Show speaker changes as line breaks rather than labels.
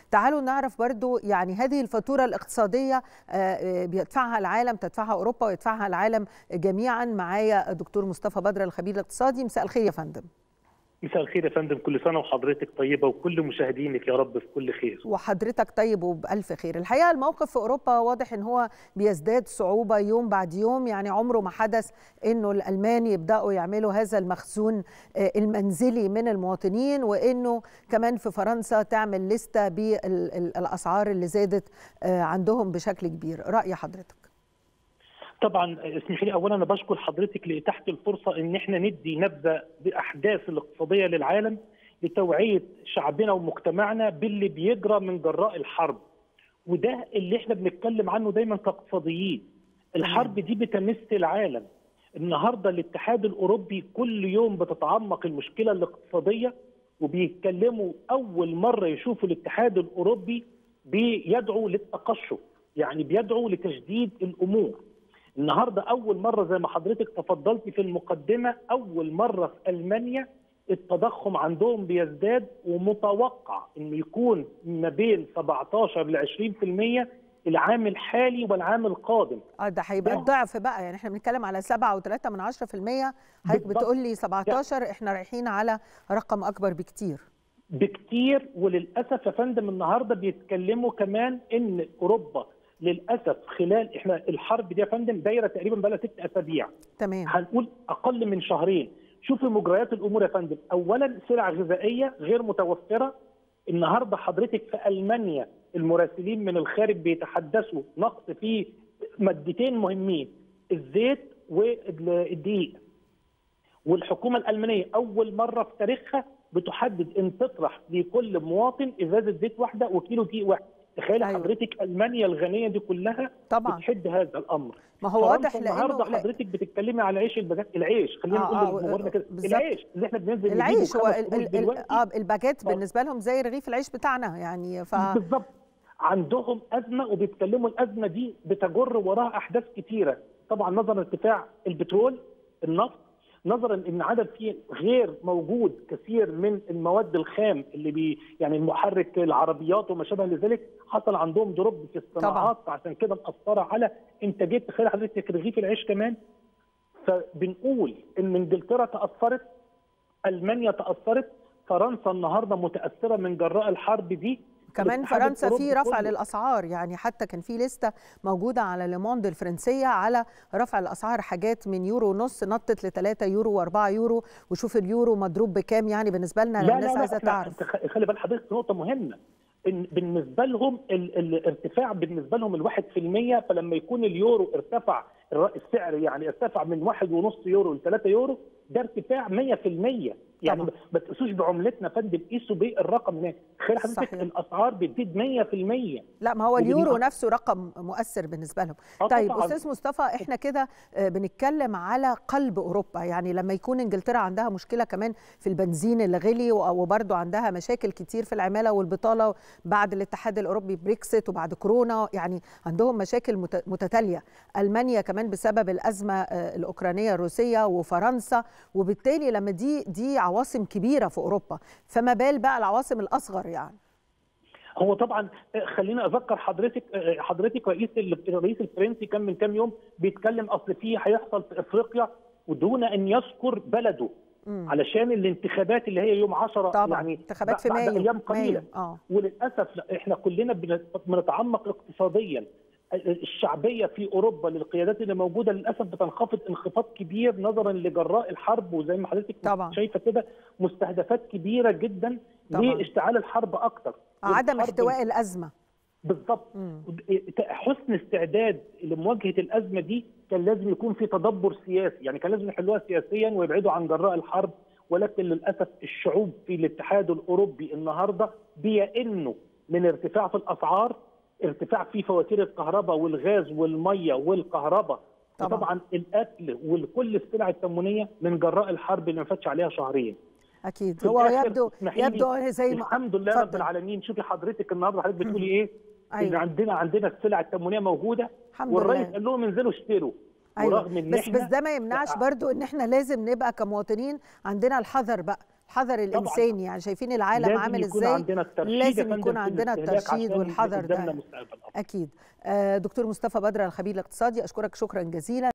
تعالوا نعرف برضو يعني هذه الفاتوره الاقتصاديه بيدفعها العالم تدفعها اوروبا ويدفعها العالم جميعا معايا دكتور مصطفى بدر الخبير الاقتصادي مساء الخير يا فندم
مساء الخير يا فندم كل سنه وحضرتك طيبه وكل مشاهدينك يا رب في كل خير
وحضرتك طيب وبألف خير الحقيقه الموقف في اوروبا واضح ان هو بيزداد صعوبه يوم بعد يوم يعني عمره ما حدث انه الالمان يبداوا يعملوا هذا المخزون المنزلي من المواطنين وانه كمان في فرنسا تعمل لسته بالاسعار اللي زادت عندهم بشكل كبير راي حضرتك
طبعا اسمحي لي اولا انا بشكر حضرتك لاتاحه الفرصه ان احنا ندي نبذه باحداث الاقتصاديه للعالم لتوعيه شعبنا ومجتمعنا باللي بيجرى من جراء الحرب وده اللي احنا بنتكلم عنه دايما كاقتصاديين الحرب دي بتمس العالم النهارده الاتحاد الاوروبي كل يوم بتتعمق المشكله الاقتصاديه وبيتكلموا اول مره يشوفوا الاتحاد الاوروبي بيدعو للتقشف يعني بيدعو لتشديد الامور النهارده اول مره زي ما حضرتك تفضلتي في المقدمه اول مره في المانيا التضخم عندهم بيزداد ومتوقع انه يكون ما بين 17 ل 20% العام الحالي والعام القادم
اه ده هيبقى الضعف بقى يعني احنا بنتكلم على 7.3 من 10% حضرتك بتقول لي 17 احنا رايحين على رقم اكبر بكتير
بكتير وللاسف يا فندم النهارده بيتكلموا كمان ان اوروبا للاسف خلال احنا الحرب دي يا فندم دايره تقريبا بقى لها ست اسابيع
تمام
هنقول اقل من شهرين شوفي مجريات الامور يا فندم اولا سلع غذائيه غير متوفره النهارده حضرتك في المانيا المراسلين من الخارج بيتحدثوا نقص في مادتين مهمين الزيت والدقيق والحكومه الالمانيه اول مره في تاريخها بتحدد ان تطرح لكل مواطن ازازه زيت واحده وكيلو دقيق واحد تخيل أيوة. حضرتك المانيا الغنيه دي كلها
طبعا
بتحد هذا الامر
ما هو واضح
النهارده حضرتك بتتكلمي على عيش الباجات العيش خلينا
آه
نقول للجمهور كده العيش اللي احنا بننزل
العيش هو ال ال اه الباجات بالنسبه لهم زي رغيف العيش بتاعنا يعني ف
بالظبط عندهم ازمه وبيتكلموا الازمه دي بتجر وراها احداث كثيره طبعا نظرا لارتفاع البترول النفط نظرا ان عدد فيه غير موجود كثير من المواد الخام اللي بي يعني المحرك العربيات وما شابه لذلك حصل عندهم دروب في الصناعات طبعا. عشان كده مأثره على انتاجيه تخيل حضرتك رغيف العيش كمان فبنقول ان انجلترا تاثرت المانيا تاثرت فرنسا النهارده متاثره من جراء الحرب دي
كمان فرنسا في رفع للاسعار يعني حتى كان في لسته موجوده على ليموند الفرنسيه على رفع الاسعار حاجات من يورو ونص نطت ل 3 يورو و4 يورو وشوف اليورو مضروب بكام يعني بالنسبه لنا
لا
الناس
لا
عايزه تعرف
خلي بال حضرتك نقطه مهمه إن بالنسبه لهم ال الارتفاع بالنسبه لهم الواحد في المية فلما يكون اليورو ارتفع السعر يعني ارتفع من واحد ونص يورو ل 3 يورو ده ارتفاع 100% يعني
طبعا.
ما تقيسوش بعملتنا فندم قيسوا بالرقم هناك تخيل حضرتك الاسعار بتزيد 100%
لا ما هو اليورو نفسه رقم مؤثر بالنسبه لهم طيب
طبعاً.
استاذ مصطفى احنا كده بنتكلم على قلب اوروبا يعني لما يكون انجلترا عندها مشكله كمان في البنزين اللي غلي وبرضه عندها مشاكل كتير في العماله والبطاله بعد الاتحاد الاوروبي بريكسيت وبعد كورونا يعني عندهم مشاكل متتاليه المانيا كمان بسبب الازمه الاوكرانيه الروسيه وفرنسا وبالتالي لما دي دي عواصم كبيره في اوروبا فما بال بقى العواصم الاصغر يعني
هو طبعا خلينا اذكر حضرتك حضرتك رئيس الرئيس الفرنسي كان من كام يوم بيتكلم اصل في هيحصل في افريقيا ودون ان يذكر بلده
مم.
علشان الانتخابات اللي هي يوم 10
طبعا
يعني
انتخابات في
بعد
مايو
ايام قليله
اه
وللاسف احنا كلنا بنتعمق اقتصاديا الشعبيه في اوروبا للقيادات اللي موجوده للاسف بتنخفض انخفاض كبير نظرا لجراء الحرب وزي ما حضرتك
طبعا.
شايفه كده مستهدفات كبيره جدا
طبعا.
لاشتعال الحرب اكتر
عدم احتواء الازمه
بالضبط حسن استعداد لمواجهه الازمه دي كان لازم يكون في تدبر سياسي يعني كان لازم يحلوها سياسيا ويبعدوا عن جراء الحرب ولكن للاسف الشعوب في الاتحاد الاوروبي النهارده بيئنوا من ارتفاع في الاسعار ارتفاع في فواتير الكهرباء والغاز والميه والكهرباء
طبعا.
طبعا الاكل وكل السلع التموينيه من جراء اللي اللي ما فاتش عليها شهرين
اكيد
في
هو
الآخر
يبدو
اسمحي لي،
يبدو زي ما
الحمد لله
اتفضل.
رب العالمين شوفي حضرتك النهارده حضرتك بتقولي ايه؟
أيوة.
ان عندنا عندنا السلع التموينيه موجوده
الحمد
والرئيس
لله.
قال لهم انزلوا اشتروا
ايوه
ورغم ان
بس
احنا
بس ده ما يمنعش برضو ان احنا لازم نبقى كمواطنين عندنا الحذر بقى الحذر الانساني يعني شايفين العالم
لازم
عامل
يكون
ازاي
عندنا الترشيد يا
لازم
فندم
يكون
في
عندنا
الاستهلاك
الترشيد
عشان
والحذر
قدامنا
ده
مستقبل أفضل.
اكيد آه، دكتور مصطفى بدر الخبير الاقتصادي اشكرك شكرا جزيلا